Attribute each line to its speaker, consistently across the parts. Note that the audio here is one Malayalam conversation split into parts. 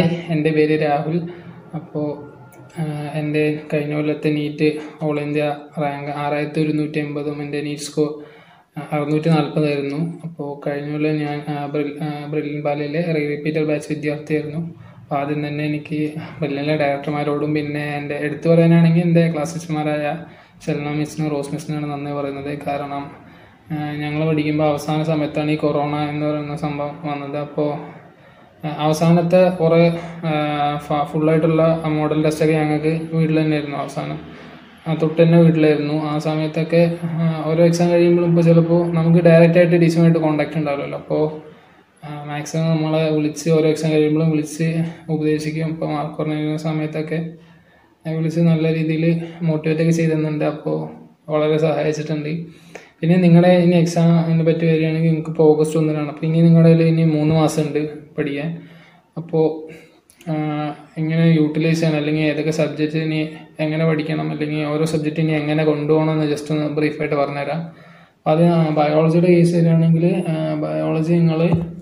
Speaker 1: എൻ്റെ പേര് രാഹുൽ അപ്പോൾ എൻ്റെ കഴിഞ്ഞ കൊല്ലത്തെ നീറ്റ് ഓൾ ഇന്ത്യ റാങ്ക് ആറായിരത്തി ഒരുന്നൂറ്റി എൺപതും എൻ്റെ നീറ്റ് സ്കോർ അറുന്നൂറ്റി നാൽപ്പതായിരുന്നു അപ്പോൾ കഴിഞ്ഞ കൊല്ലം ഞാൻ ആ, ബ്രിൽ- ആ, ബ്രില്യൻ ബാലയിലെ റീ റിപ്പീറ്റർ ബാച്ച് വിദ്യാർത്ഥിയായിരുന്നു അപ്പോൾ ആദ്യം തന്നെ എനിക്ക് ബ്രില്യനിലെ ഡയറക്ടർമാരോടും പിന്നെ എൻ്റെ എടുത്തു പറയാനാണെങ്കിൽ എൻ്റെ ക്ലാസ് ടീച്ചർമാരായ ഷെൽന മിസ്സിനും റോസ് മിസ്സിനാണ് നന്ദി പറയുന്നത് കാരണം ഞങ്ങൾ പഠിക്കുമ്പോൾ അവസാന സമയത്താണ് ഈ കൊറോണ എന്ന് പറയുന്ന സംഭവം വന്നത് അപ്പോൾ ആഹ് അവസാനത്തെ കുറേ ഫുള്ളായിട്ടുള്ള മോഡൽ ടെസ്റ്റൊക്കെ ഞങ്ങൾക്ക് വീട്ടിൽ തന്നെയായിരുന്നു അവസാനം ആ തൊട്ട് തന്നെ വീട്ടിലായിരുന്നു ആ സമയത്തൊക്കെ ആഹ് ഓരോ എക്സാം കഴിയുമ്പോഴും ഇപ്പോൾ ചിലപ്പോൾ നമുക്ക് ഡയറക്റ്റ് ആയിട്ട് ടീച്ചറുമായിട്ട് കോൺടാക്റ്റ് ഉണ്ടാവില്ലല്ലോ അപ്പോൾ മാക്സിമം നമ്മളെ വിളിച്ച് ഓരോ എക്സാം കഴിയുമ്പോഴും വിളിച്ച് ഉപദേശിക്കും ഇപ്പോൾ മാർക്ക് കുറഞ്ഞ സമയത്തൊക്കെ ഞാൻ വിളിച്ച് നല്ല രീതിയിൽ മോട്ടിവേറ്റ് ഒക്കെ ചെയ്തിരുന്നുണ്ട് അപ്പോൾ വളരെ സഹായിച്ചിട്ടുണ്ട് പിന്നെ നിങ്ങളുടെ ഇനി എക്സാമിനെ പറ്റി വരികയാണെങ്കിൽ നിങ്ങൾക്ക് ഇപ്പോൾ ഓഗസ്റ്റ് ഒന്നിനാണ് അപ്പോൾ ഇനി നിങ്ങളുടെ കയ്യിൽ ഇനി മൂന്ന് മാസം ഉണ്ട് പഠിക്കാൻ അപ്പോൾ എങ്ങനെ യൂട്ടിലൈസ് ചെയ്യണം അല്ലെങ്കിൽ ഏതൊക്കെ സബ്ജക്റ്റ് ഇനി എങ്ങനെ പഠിക്കണം അല്ലെങ്കിൽ ഓരോ സബ്ജക്റ്റ് ഇനി എങ്ങനെ കൊണ്ടുപോകണം എന്ന് ജസ്റ്റ് ഒന്ന് ബ്രീഫായിട്ട് പറഞ്ഞുതരാം അപ്പോൾ അത് ബയോളജിയുടെ കേസ് വരികയാണെങ്കിൽ ബയോളജി നിങ്ങൾ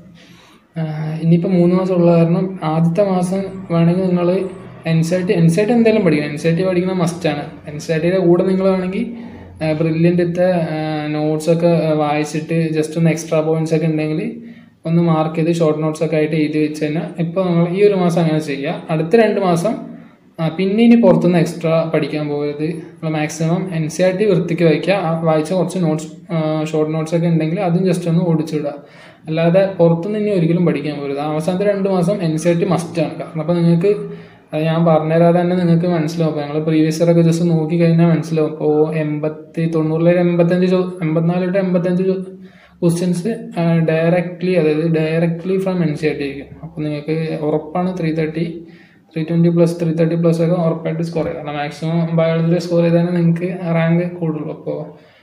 Speaker 1: ഇനിയിപ്പോൾ മൂന്ന് മാസം ഉള്ള കാരണം ആദ്യത്തെ മാസം വേണമെങ്കിൽ നിങ്ങൾ N C T N C T എന്തായാലും പഠിക്കണം എൻ സി ടി പഠിക്കണം മസ്റ്റാണ് എൻ സി ടിയുടെ കൂടെ നിങ്ങൾ വേണമെങ്കിൽ ബ്രില്യൻ്റത്തെ നോട്ട്സൊക്കെ വായിച്ചിട്ട് ജസ്റ്റ് ഒന്ന് എക്സ്ട്രാ പോയിന്റ്സ് ഒക്കെ ഉണ്ടെങ്കിൽ ഒന്ന് മാർക്ക് ചെയ്ത് ഷോർട്ട് നോട്ട്സ് ഒക്കെ ആയിട്ട് എഴുതി വെച്ച് കഴിഞ്ഞാൽ ഇപ്പോൾ നമ്മൾ ഈ ഒരു മാസം അങ്ങനെ ചെയ്യുക അടുത്ത രണ്ട് മാസം ആ, പിന്നെ ഇനി പുറത്തുനിന്ന് എക്സ്ട്രാ പഠിക്കാൻ പോകരുത് നമ്മൾ maximum N C R T വൃത്തിക്ക് വായിക്കുക ആ വായിച്ച കുറച്ച് നോട്ട്സ് ഷോർട്ട് നോട്ട്സ് ഒക്കെ ഉണ്ടെങ്കിൽ അതും ജസ്റ്റ് ഒന്ന് ഓടിച്ചിടുക അല്ലാതെ പുറത്തുനിന്ന് ഇനി ഒരിക്കലും പഠിക്കാൻ പോകരുത് അവസാനത്തെ രണ്ട് മാസം എൻ സി ആർ ടി മസ്റ്റാണ് കാരണം അപ്പോൾ നിങ്ങൾക്ക് അത് ഞാൻ പറഞ്ഞുതരാതെ തന്നെ നിങ്ങൾക്ക് മനസ്സിലാവും അപ്പോൾ ഞങ്ങൾ പ്രീവിയസ് ഇയർ ഒക്കെ ജസ്റ്റ് നോക്കി കഴിഞ്ഞാൽ മനസ്സിലാവും ഇപ്പോൾ എൺപത്തി തൊണ്ണൂറിലെ എൺപത്തഞ്ച് ചോ എൺപത്തിനാല് തൊട്ട് എൺപത്തഞ്ച് ക്വസ്റ്റ്യൻസ് ഡയറക്റ്റ്ലി അതായത് directly from N C R T ആയിരിക്കും അപ്പോൾ നിങ്ങൾക്ക് ഉറപ്പാണ് three thirty three twenty plus three thirty plus ഒക്കെ ഉറപ്പായിട്ട് സ്കോർ ചെയ്യാം കാരണം മാക്സിമം ബയോളജിയിൽ സ്കോർ ചെയ്താൽ നിങ്ങൾക്ക് റാങ്ക് കൂടുള്ളൂ അപ്പോൾ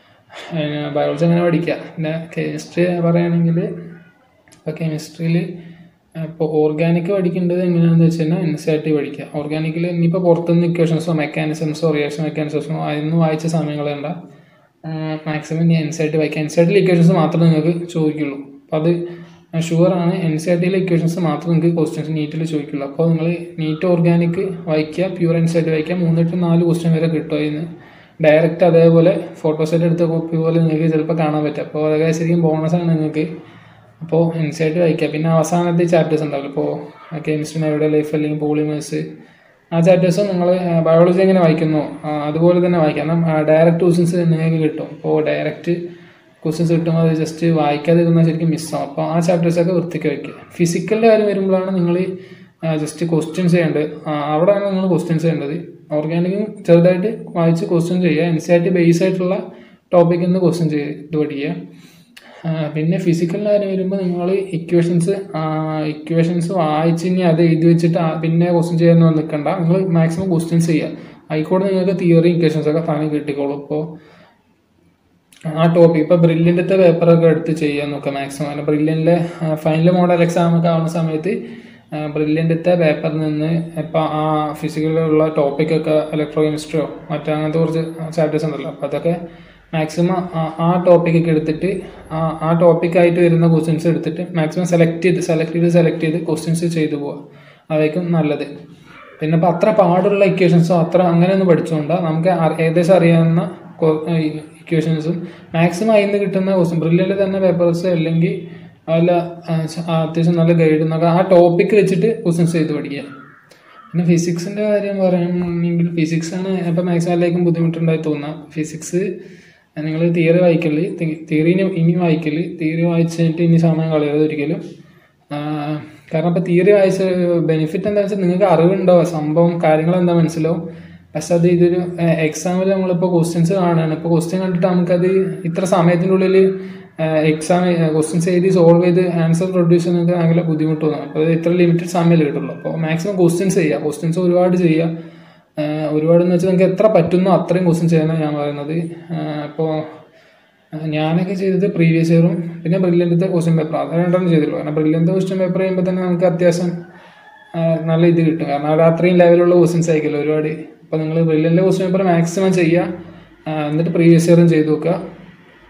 Speaker 1: ബയോളജി അങ്ങനെ പഠിക്കുക പിന്നെ കെമിസ്ട്രി പറയുകയാണെങ്കിൽ ഇപ്പോൾ കെമിസ്ട്രിയിൽ ഇപ്പോൾ ഓർഗാനിക് പഠിക്കേണ്ടത് എങ്ങനെയാണെന്ന് വെച്ച് കഴിഞ്ഞാൽ എൻ സി ആർ ടി പഠിക്കുക ഓർഗാനിക്കിൽ ഇനിയിപ്പോൾ പുറത്തുനിന്ന് ഇക്വേഷൻസോ മെക്കാനിസംസോ റിയാക്ഷൻ മെക്കാനിസംസോ അതിന്ന് വായിച്ച സമയങ്ങൾ വേണ്ട മാക്സിമം ഇനി എൻ സി ആർ ടി വായിക്കുക എൻ സി ആർ ടിയിലെ ഇക്വേഷൻസ് മാത്രമേ നിങ്ങൾക്ക് ചോദിക്കുള്ളൂ അപ്പോൾ അത് ഷുവറാണ് എൻ സി ആർ ടിയിലെ ഇക്വേഷൻസ് മാത്രമേ നിങ്ങൾക്ക് ക്വസ്റ്റ്യൻസ് നീറ്റിൽ ചോദിക്കുള്ളൂ അപ്പോൾ നിങ്ങൾ നീറ്റ് ഓർഗാനിക് വായിക്കുക pure N C R T വായിക്കുക മൂന്ന് ടു നാല് ക്വസ്റ്റ്യൻ വരെ കിട്ടും അതിന് ഡയറക്റ്റ് അതേപോലെ ഫോട്ടോസെറ്റ് എടുത്ത കോപ്പി പോലെ നിങ്ങൾക്ക് ചിലപ്പോൾ കാണാൻ പറ്റും അപ്പോൾ അതൊക്കെ ശരിക്കും ബോണസാണ് നിങ്ങൾക്ക് അപ്പോൾ എൻ സി ആർ ടി വായിക്കുക പിന്നെ അവസാനത്തെ ചാപ്റ്റേഴ്സ് ഉണ്ടാവില്ല ഇപ്പോൾ കെമിസ്ട്രി എവിടെ ലൈഫ് അല്ലെങ്കിൽ പോളിമേഴ്സ് ആ ചാപ്റ്റേഴ്സ് നിങ്ങൾ ബയോളജി എങ്ങനെ വായിക്കുന്നോ ആ, അതുപോലെ തന്നെ വായിക്കാം കാരണം ഡയറക്റ്റ് ക്വസ്റ്റ്യൻസ് നിങ്ങൾക്ക് കിട്ടും അപ്പോൾ ഡയറക്റ്റ് ക്വസ്റ്റ്യൻസ് കിട്ടുമ്പോൾ അത് ജസ്റ്റ് വായിക്കാതിരുന്നാൽ ശരിക്കും മിസ്സാവും അപ്പോൾ ആ ചാപ്റ്റേഴ്സൊക്കെ വൃത്തിക്ക് വയ്ക്കുക ഫിസിക്കലിൻ്റെ കാര്യം വരുമ്പോഴാണ് നിങ്ങൾ ജസ്റ്റ് ക്വസ്റ്റ്യൻസ് ചെയ്യേണ്ടത് ആ, അവിടെയാണ് നിങ്ങൾ ക്വസ്റ്റ്യൻസ് ചെയ്യേണ്ടത് ഓർഗാനിക്കും ചെറുതായിട്ട് വായിച്ച് ക്വസ്റ്റ്യൻ ചെയ്യുക N C R T base ആയിട്ടുള്ള ടോപ്പിക്കിൽ നിന്ന് ക്വസ്റ്റ്യൻ ചെയ്ത് പഠിക്കുക ആ, പിന്നെ ഫിസിക്കലിൻ്റെ കാര്യം വരുമ്പോൾ നിങ്ങൾ ഇക്വേഷൻസ് ഇക്വേഷൻസ് വായിച്ച് ഇനി അത് എഴുതി വെച്ചിട്ട് ആ- പിന്നെ ക്വസ്റ്റ്യൻ ചെയ്യാനൊന്നും നിൽക്കണ്ട നിങ്ങൾ മാക്സിമം ക്വസ്റ്റ്യൻസ് ചെയ്യുക ആയിക്കോട്ടെ നിങ്ങൾക്ക് തിയറി ഇക്വേഷൻസ് ഒക്കെ താനെ കിട്ടിക്കോളും ഇപ്പോൾ ആ ടോപ്പിക് ഇപ്പോൾ ബ്രില്യൻ്റത്തെ പേപ്പറൊക്കെ എടുത്ത് ചെയ്യാൻ നോക്കുക മാക്സിമം അല്ല ബ്രില്യൻ്റിലെ ഫൈനൽ മോഡൽ എക്സാം ഒക്കെ ആവുന്ന സമയത്ത് ബ്രില്യൻ്റത്തെ പേപ്പറിൽ നിന്ന് ഇപ്പോൾ ആ ഫിസിക്കലുള്ള ടോപ്പിക്കൊക്കെ ഇലക്ട്രോ കെമിസ്ട്രിയോ മറ്റോ അങ്ങനത്തെ കുറച്ച് ചാപ്റ്റേഴ്സ് ഉണ്ടല്ലോ അപ്പോൾ അതൊക്കെ മാക്സിമം ആ ടോപ്പിക്കൊക്കെ എടുത്തിട്ട് ആ ആ ടോപ്പിക്കായിട്ട് വരുന്ന ക്വസ്റ്റ്യൻസ് എടുത്തിട്ട് മാക്സിമം സെലക്ട് ചെയ്ത് സെലക്ട് ചെയ്ത് സെലക്ട് ചെയ്ത് ക്വസ്റ്റ്യൻസ് ചെയ്തു പോവുക അതായിരിക്കും നല്ലത് പിന്നെ ഇപ്പം അത്ര പാടുള്ള ഇക്വേഷൻസോ അത്ര അങ്ങനെയൊന്നും പഠിച്ചുകൊണ്ടാ നമുക്ക് അറി- ഏകദേശം അറിയാവുന്ന ഇക്വേഷൻസും മാക്സിമം അതിൽ നിന്ന് കിട്ടുന്ന ക്വസ്റ്റ്യൻ ബ്രില്യൻ്റ് തന്നെ പേപ്പേഴ്സ് അല്ലെങ്കിൽ വല്ല ആ, ച- ആ, അത്യാവശ്യം നല്ല ഗൈഡ് എന്നൊക്കെ ആ ടോപ്പിക്ക് വെച്ചിട്ട് ക്വസ്റ്റ്യൻസ് ചെയ്ത് പഠിക്കുക പിന്നെ ഫിസിക്സിൻ്റെ കാര്യം പറയുകയാണെങ്കിൽ ഫിസിക്സാണ് ഇപ്പം മാക്സിമം എല്ലാവർക്കും ബുദ്ധിമുട്ടുണ്ടായി തോന്നുക ഫിസിക്സ് നിങ്ങൾ തിയറി വായിക്കല് തിയറി ഇനി വായിക്കല് തിയറി വായിച്ചിട്ട് ഇനി സമയം കളയരുത് ഒരിക്കലും ആ, കാരണം ഇപ്പോൾ തിയറി വായിച്ച ബെനിഫിറ്റ് എന്താ വെച്ചാൽ നിങ്ങൾക്ക് അറിവുണ്ടാവും സംഭവം കാര്യങ്ങൾ എന്താ മനസ്സിലാവും പക്ഷെ അത് ഇതൊരു എക്സാമിൽ നമ്മളിപ്പോൾ ക്വസ്റ്റ്യൻസ് കാണുകയാണ് ഇപ്പോൾ ക്വസ്റ്റ്യൻ കണ്ടിട്ട് നമുക്കത് ഇത്ര സമയത്തിൻ്റെ ഉള്ളിൽ എക്സാം ക്വസ്റ്റ്യൻസ് എഴുതി സോൾവ് ചെയ്ത് ആൻസർ പ്രൊഡ്യൂസ് ചെയ്യുന്നത് ഭയങ്കര ബുദ്ധിമുട്ട് തോന്നും അപ്പോൾ അത് ഇത്ര ലിമിറ്റഡ് സമയമല്ലേ കിട്ടുള്ളൂ അപ്പോൾ മാക്സിമം ക്വസ്റ്റ്യൻസ് ചെയ്യുക ക്വസ്റ്റ്യൻസ് ഒരുപാട് ചെയ്യുക ആഹ് ഒരുപാട് എന്ന് വെച്ചാൽ നിങ്ങൾക്ക് എത്ര പറ്റുന്നോ അത്രയും ക്വസ്റ്റ്യൻ ചെയ്യാനാണ് ഞാൻ പറയുന്നത് അപ്പോൾ ഞാനൊക്കെ ചെയ്തത് പ്രീവിയസ് ഇയറും പിന്നെ ബ്രില്യൻ്റത്തെ ക്വസ്റ്റ്യൻ പേപ്പർ അത് രണ്ടെണ്ണം ചെയ്തിട്ടുള്ളൂ കാരണം ബ്രില്യൻ്റ് ക്വസ്റ്റ്യൻ പേപ്പർ ചെയ്യുമ്പോൾ തന്നെ നമുക്ക് അത്യാവശ്യം ആ, നല്ല ഇത് കിട്ടും കാരണം അവിടെ അത്രയും ലെവലുള്ള ക്വസ്റ്റ്യൻസ് ആയിരിക്കുമല്ലോ ഒരുപാട് അപ്പോൾ നിങ്ങൾ ബ്രില്യൻ്റ് ക്വസ്റ്റ്യൻ പേപ്പർ മാക്സിമം ചെയ്യുക ആ, എന്നിട്ട് പ്രീവിയസ് ഇയറും ചെയ്ത് നോക്കുക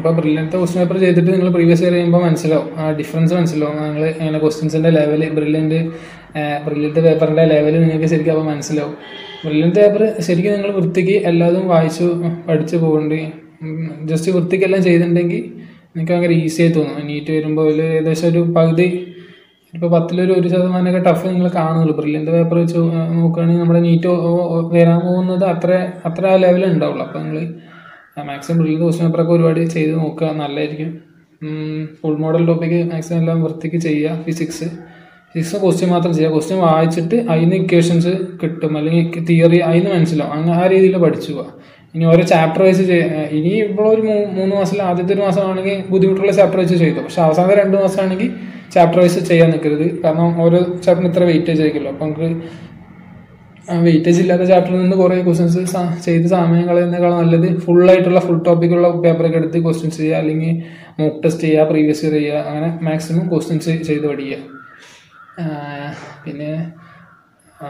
Speaker 1: ഇപ്പോൾ ബ്രില്യൻത്തെ ക്വസ്റ്റ്യൻ പേപ്പർ ചെയ്തിട്ട് നിങ്ങൾ പ്രീവിയസ് ഇയർ ചെയ്യുമ്പോൾ മനസ്സിലാവും ആ ഡിഫറൻസ് മനസ്സിലാവും നിങ്ങൾ അങ്ങനെ ക്വസ്റ്റ്യൻസിൻ്റെ ലെവൽ ബ്രില്യൻറ്റ് ബ്രില്യൻറ്റ് പേപ്പറിൻ്റെ ലെവൽ നിങ്ങൾക്ക് ശരിക്കും അപ്പോൾ മനസ്സിലാവും ബ്രില്യൻറ്റ് പേപ്പർ ശരിക്കും നിങ്ങൾ വൃത്തിക്ക് എല്ലാതും വായിച്ചു പഠിച്ചു പോകേണ്ടി ജസ്റ്റ് വൃത്തിക്കെല്ലാം ചെയ്തിട്ടുണ്ടെങ്കിൽ നിങ്ങൾക്ക് ഭയങ്കര ഈസി ആയി തോന്നും നീറ്റ് വരുമ്പോൾ ഒരു ഏകദേശം ഒരു പകുതി ഇപ്പോൾ പത്തിലൊരു ഒരു ശതമാനമൊക്കെ ടഫ് നിങ്ങൾ കാണുന്നുള്ളൂ ബ്രില്യൻ്റ് പേപ്പർ വെച്ച് നോക്കുകയാണെങ്കിൽ നമ്മുടെ നീറ്റ് വരാൻ പോകുന്നത് അത്ര അത്ര ആ ലെവലേ ഉണ്ടാവുള്ളൂ അപ്പോൾ നിങ്ങൾ മാക്സിമം ബ്രില്യൻ്റ് ക്വസ്റ്റ്യൻ പേപ്പറൊക്കെ ഒരുപാട് ചെയ്ത് നോക്കുക നല്ലതായിരിക്കും ഫുൾ മോഡൽ ടോപ്പിക്ക് മാക്സിമം എല്ലാം വൃത്തിക്ക് ചെയ്യുക ഫിസിക്സ് ഫിസിക്സ് ക്വസ്റ്റ്യൻ മാത്രം ചെയ്യുക ക്വസ്റ്റ്യൻ വായിച്ചിട്ട് അതിന് ഇക്വേഷൻസ് കിട്ടും അല്ലെങ്കിൽ തിയറി അതിന് മനസ്സിലാവും അങ്ങനെ ആ രീതിയിൽ പഠിച്ചു പോവുക ഇനി ഓരോ ചാപ്റ്റർ വെച്ച് ചെയ്യുക ഇനി ഇപ്പോൾ ഒരു മൂ- മൂന്ന് മാസത്തിൽ ആദ്യത്തെ ഒരു മാസമാണെങ്കിൽ ബുദ്ധിമുട്ടുള്ള ചാപ്റ്റർ വെച്ച് ചെയ്തു പക്ഷെ അവസാനത്തെ രണ്ട് മാസമാണെങ്കിൽ ചാപ്റ്റർ വൈസ് ചെയ്യാൻ നിൽക്കരുത് കാരണം ഓരോ ചാപ്റ്ററിന് ഇത്ര വെയിറ്റേജ് ആയിരിക്കുമല്ലോ അപ്പോൾ നമുക്ക് വെയിറ്റേജ് ഇല്ലാത്ത ചാപ്റ്ററിൽ നിന്ന് കുറേ ക്വസ്റ്റ്യൻസ് ചെയ്ത് സമയം കളയുന്നതിനേക്കാൾ നല്ലത് full ആയിട്ടുള്ള ഫുൾ ടോപ്പിക്കുള്ള പേപ്പറൊക്കെ എടുത്ത് ക്വസ്റ്റ്യൻസ് ചെയ്യുക അല്ലെങ്കിൽ മോക്ക് ടെസ്റ്റ് ചെയ്യുക പ്രീവിയസ് ഇയർ ചെയ്യുക അങ്ങനെ മാക്സിമം ക്വസ്റ്റ്യൻസ് ചെയ്ത് പഠിക്കുക ആ, പിന്നെ ആ,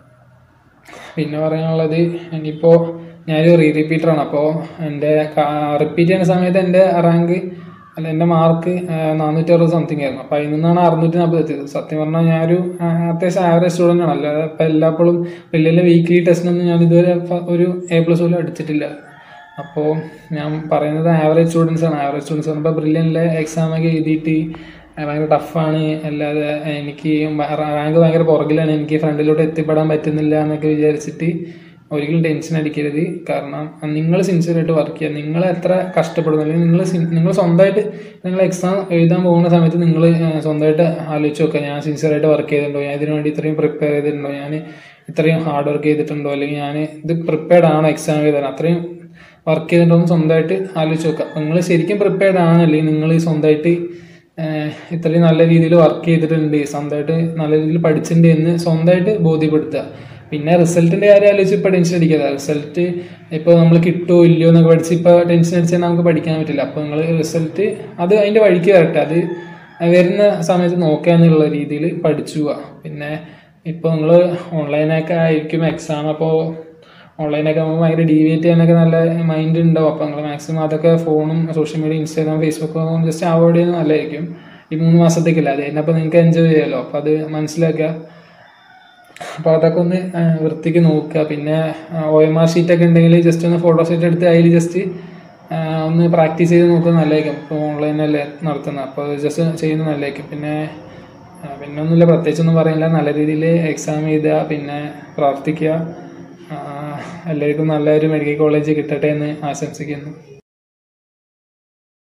Speaker 1: പിന്നെ പറയാനുള്ളത് ഇനിയിപ്പോൾ ഞാനൊരു റീ റിപ്പീറ്ററാണ് അപ്പോൾ എൻ്റെ റിപ്പീറ്റ് ചെയ്യുന്ന സമയത്ത് എൻ്റെ റാങ്ക് അല്ല എൻ്റെ മാർക്ക് നാനൂറ്റി അറുപത് സംതിങ് ആയിരുന്നു അപ്പോൾ അതിൽ നിന്നാണ് അറുന്നൂറ്റി നാൽപ്പത് എത്തിയത് സത്യം പറഞ്ഞാൽ ഞാനൊരു ആ, അത്യാവശ്യം ആവറേജ് സ്റ്റുഡൻ്റ് ആണ് അല്ലാതെ ഇപ്പം എല്ലാപ്പോഴും വലിയ വലിയ വീക്ക്ലി ടെസ്റ്റിനൊന്നും ഞാൻ ഇതുവരെ ഫ- ഒരു എ പ്ലസ് പോലും അടിച്ചിട്ടില്ല അപ്പോൾ ഞാൻ പറയുന്നത് ആവറേജ് സ്റ്റുഡൻസ് ആണ് ആവറേജ് സ്റ്റുഡൻസ് ആണ് ഇപ്പോൾ ബ്രില്യനിലെ എക്സാമൊക്കെ എഴുതിയിട്ട് ആ, ഭയങ്കര ടഫാണ് അല്ലാതെ എനിക്ക് റാങ്ക് ഭയങ്കര പുറകിലാണ് എനിക്ക് ഫ്രണ്ടിലോട്ട് എത്തിപ്പെടാൻ പറ്റുന്നില്ല എന്നൊക്കെ വിചാരിച്ചിട്ട് ഒരിക്കലും ടെൻഷൻ അടിക്കരുത് കാരണം നിങ്ങൾ സിൻസിയറായിട്ട് വർക്ക് ചെയ്യുക നിങ്ങൾ എത്ര കഷ്ടപ്പെടുന്നു അല്ലെങ്കിൽ നിങ്ങൾ നിങ്ങൾ സ്വന്തമായിട്ട് നിങ്ങൾ എക്സാം എഴുതാൻ പോകുന്ന സമയത്ത് നിങ്ങൾ സ്വന്തമായിട്ട് ആലോചിച്ച് നോക്കുക ഞാൻ സിൻസിയറായിട്ട് വർക്ക് ചെയ്തിട്ടുണ്ടോ ഞാൻ ഇതിനു വേണ്ടി ഇത്രയും പ്രിപ്പയർ ചെയ്തിട്ടുണ്ടോ ഞാൻ ഇത്രയും ഹാർഡ് വർക്ക് ചെയ്തിട്ടുണ്ടോ അല്ലെങ്കിൽ ഞാൻ ഇത് പ്രിപ്പയർഡ് ആണോ എക്സാം എഴുതാൻ അത്രയും വർക്ക് ചെയ്തിട്ടുണ്ടോ സ്വന്തമായിട്ട് ആലോചിച്ച് നോക്കുക നിങ്ങൾ ശരിക്കും പ്രിപ്പയർഡ് ആണ് അല്ലെങ്കിൽ നിങ്ങൾ സ്വന്തമായിട്ട് ഏഹ് ഇത്രയും നല്ല രീതിയിൽ വർക്ക് ചെയ്തിട്ടുണ്ട് സ്വന്തമായിട്ട് നല്ല രീതിയിൽ പഠിച്ചിട്ടുണ്ട് എന്ന് സ്വന്തമായിട്ട് ബോധ്യപ്പെടുത്തുക പിന്നെ റിസൾട്ടിൻ്റെ കാര്യം ആലോചിച്ച് ഇപ്പോൾ ടെൻഷൻ അടിക്കാതെ റിസൾട്ട് ഇപ്പോൾ നമ്മൾ കിട്ടുമോ ഇല്ലയോ എന്നൊക്കെ പഠിച്ച് ഇപ്പോൾ ടെൻഷൻ അടിച്ചാൽ നമുക്ക് പഠിക്കാൻ പറ്റില്ല അപ്പോൾ നിങ്ങൾ റിസൾട്ട് അത് അതിൻ്റെ വഴിക്ക് വരട്ടെ അത് വരുന്ന സമയത്ത് നോക്കുക എന്നുള്ള രീതിയിൽ പഠിച്ചു പോവുക പിന്നെ ഇപ്പോൾ നിങ്ങൾ ഓൺലൈനൊക്കെ ആയിരിക്കും എക്സാം അപ്പോൾ ഓൺലൈനൊക്കെ ആകുമ്പോൾ ഭയങ്കര ഡീവിയേറ്റ് ചെയ്യാനൊക്കെ നല്ല മൈൻഡ് ഉണ്ടാവും അപ്പോൾ നിങ്ങൾ മാക്സിമം അതൊക്കെ ഫോണും സോഷ്യൽ മീഡിയ ഇൻസ്റ്റാഗ്രാം ഫേസ്ബുക്കും ജസ്റ്റ് അവോയ്ഡ് ചെയ്യുന്നത് നല്ലതായിരിക്കും ഈ മൂന്ന് മാസത്തേക്കല്ല അത് കഴിഞ്ഞപ്പോൾ നിങ്ങൾക്ക് എൻജോയ് ചെയ്യാമല്ലോ അപ്പോൾ അത് മനസ്സിലാക്കുക അപ്പോൾ അതൊക്കെ ഒന്ന് ആ, വൃത്തിക്ക് നോക്കുക പിന്നെ ഒ എം ആർ ഷീറ്റൊക്കെ ഉണ്ടെങ്കിൽ ജസ്റ്റ് ഒന്ന് ഫോട്ടോ ഷീറ്റ് എടുത്ത് അതിൽ ജസ്റ്റ് ഒന്ന് പ്രാക്ടീസ് ചെയ്ത് നോക്കുന്നത് നല്ലതായിരിക്കും ഇപ്പോൾ ഓൺലൈനല്ലേ നടത്തുന്നത് അപ്പോൾ അത് ജസ്റ്റ് ചെയ്യുന്നത് നല്ലതായിരിക്കും പിന്നെ ആ, പിന്നെ ഒന്നുമില്ല പ്രത്യേകിച്ചൊന്നും പറയില്ല നല്ല രീതിയിൽ എക്സാം എഴുതുക പിന്നെ പ്രാർത്ഥിക്കുക ആ, എല്ലാവർക്കും നല്ലൊരു മെഡിക്കൽ കോളേജ് കിട്ടട്ടെ എന്ന് ആശംസിക്കുന്നു